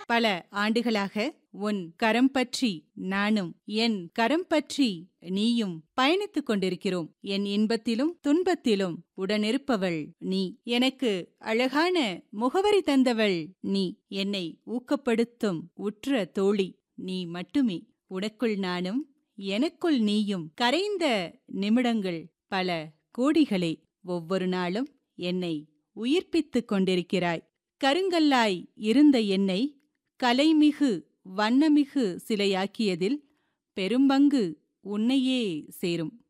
பல ஆண்டுகளாக உன் கரம் பற்றி நானும் என் கரம் பற்றி நீயும் பயணித்துக் கொண்டிருக்கிறோம் என் இன்பத்திலும் துன்பத்திலும் உடனிருப்பவள் நீ எனக்கு அழகான முகவரி தந்தவள் நீ என்னை ஊக்கப்படுத்தும் உற்ற தோழி நீ மட்டுமே உனக்குள் நானும் எனக்குள் நீயும் கரைந்த நிமிடங்கள் பல கோடிகளே ஒவ்வொரு நாளும் என்னை உயிர்ப்பித்துக் கொண்டிருக்கிறாய் கருங்கல்லாய் இருந்த என்னை கலைமிகு வண்ணமிகு சிலையாக்கியதில் பெரும்பங்கு உன்னையே சேரும்